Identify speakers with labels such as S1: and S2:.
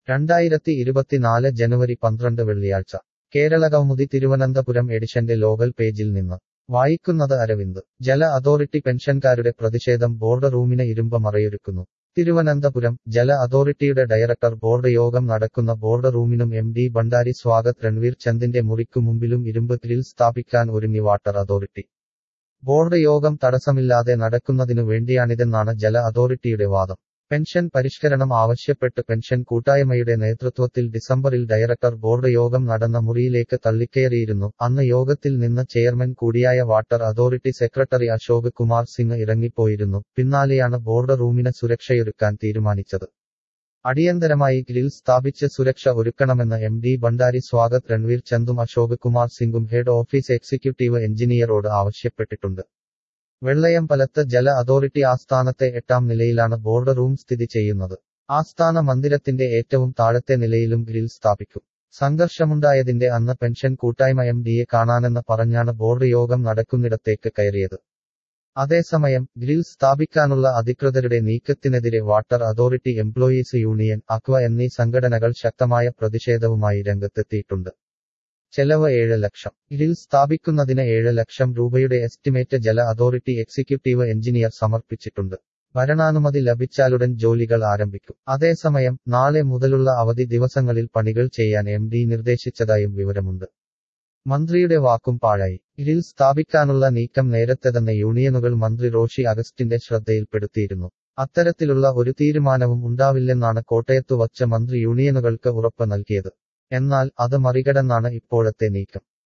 S1: രണ്ടായിരത്തി ഇരുപത്തിനാല് ജനുവരി പന്ത്രണ്ട് വെള്ളിയാഴ്ച കേരള കൗമുദി തിരുവനന്തപുരം എഡിഷന്റെ ലോകൽ പേജിൽ നിന്ന് വായിക്കുന്നത് അരവിന്ദ് ജല അതോറിറ്റി പെൻഷൻകാരുടെ പ്രതിഷേധം ബോർഡ് റൂമിന് ഇരുമ്പ് മറയൊരുക്കുന്നു തിരുവനന്തപുരം ജല അതോറിറ്റിയുടെ ഡയറക്ടർ ബോർഡ് യോഗം നടക്കുന്ന ബോർഡ് റൂമിനും എം ഡി ഭണ്ഡാരി സ്വാഗത് രൺവീർ ചന്ദിന്റെ മുറിക്കു മുമ്പിലും ഇരുമ്പ് ഗ്രിൽ സ്ഥാപിക്കാൻ ഒരുങ്ങി വാട്ടർ അതോറിറ്റി ബോർഡ് യോഗം തടസ്സമില്ലാതെ നടക്കുന്നതിനു വേണ്ടിയാണിതെന്നാണ് ജല അതോറിറ്റിയുടെ വാദം പെൻഷൻ പരിഷ്കരണം ആവശ്യപ്പെട്ട് പെൻഷൻ കൂട്ടായ്മയുടെ നേതൃത്വത്തിൽ ഡിസംബറിൽ ഡയറക്ടർ ബോർഡ് യോഗം നടന്ന മുറിയിലേക്ക് തള്ളിക്കയറിയിരുന്നു അന്ന് യോഗത്തിൽ നിന്ന് ചെയർമാൻ കൂടിയായ water authority secretary Ashok Kumar Singh ഇറങ്ങിപ്പോയിരുന്നു പിന്നാലെയാണ് ബോർഡ് റൂമിന് സുരക്ഷയൊരുക്കാൻ തീരുമാനിച്ചത് അടിയന്തരമായി ഗ്രിൽ സ്ഥാപിച്ച് സുരക്ഷ ഒരുക്കണമെന്ന് എം ഡി ഭണ്ഡാരി സ്വാഗത് രൺവീർ ചന്ദും അശോക് കുമാർ സിംഗും ഹെഡ് ഓഫീസ് എക്സിക്യൂട്ടീവ് എഞ്ചിനീയറോട് ആവശ്യപ്പെട്ടിട്ടുണ്ട് വെള്ളയമ്പലത്ത് ജല അതോറിറ്റി ആസ്ഥാനത്തെ എട്ടാം നിലയിലാണ് ബോർഡ് റൂം സ്ഥിതി ചെയ്യുന്നത് ആസ്ഥാന മന്ദിരത്തിന്റെ ഏറ്റവും താഴത്തെ നിലയിലും ഗ്രിൽ സ്ഥാപിക്കും സംഘർഷമുണ്ടായതിന്റെ അന്ന് പെൻഷൻ കൂട്ടായ്മ എം ഡിയെ കാണാനെന്ന് പറഞ്ഞാണ് ബോർഡ് യോഗം നടക്കുന്നിടത്തേക്ക് കയറിയത് അതേസമയം ഗ്രിൽ സ്ഥാപിക്കാനുള്ള അധികൃതരുടെ നീക്കത്തിനെതിരെ വാട്ടർ അതോറിറ്റി എംപ്ലോയീസ് യൂണിയൻ അക്വ എന്നീ സംഘടനകൾ ശക്തമായ പ്രതിഷേധവുമായി രംഗത്തെത്തിയിട്ടുണ്ട് ചെലവ് ഏഴ് ലക്ഷം ഗ്രിൽ സ്ഥാപിക്കുന്നതിന് ഏഴ് ലക്ഷം രൂപയുടെ എസ്റ്റിമേറ്റ് ജല അതോറിറ്റി എക്സിക്യൂട്ടീവ് എഞ്ചിനീയർ സമർപ്പിച്ചിട്ടുണ്ട് ഭരണാനുമതി ലഭിച്ചാലുടൻ ജോലികൾ ആരംഭിക്കും അതേസമയം നാളെ മുതലുള്ള അവധി ദിവസങ്ങളിൽ പണികൾ ചെയ്യാൻ എം ഡി നിർദ്ദേശിച്ചതായും വിവരമുണ്ട് മന്ത്രിയുടെ വാക്കും പാഴായി ഗ്രിൽ സ്ഥാപിക്കാനുള്ള നീക്കം നേരത്തെ തന്നെ യൂണിയനുകൾ മന്ത്രി റോഷി അഗസ്റ്റിന്റെ ശ്രദ്ധയിൽപ്പെടുത്തിയിരുന്നു അത്തരത്തിലുള്ള ഒരു തീരുമാനവും ഉണ്ടാവില്ലെന്നാണ് കോട്ടയത്തു വച്ച മന്ത്രി യൂണിയനുകൾക്ക് ഉറപ്പ് നൽകിയത് എന്നാൽ അത് മറികടന്നാണ് ഇപ്പോഴത്തെ നീക്കം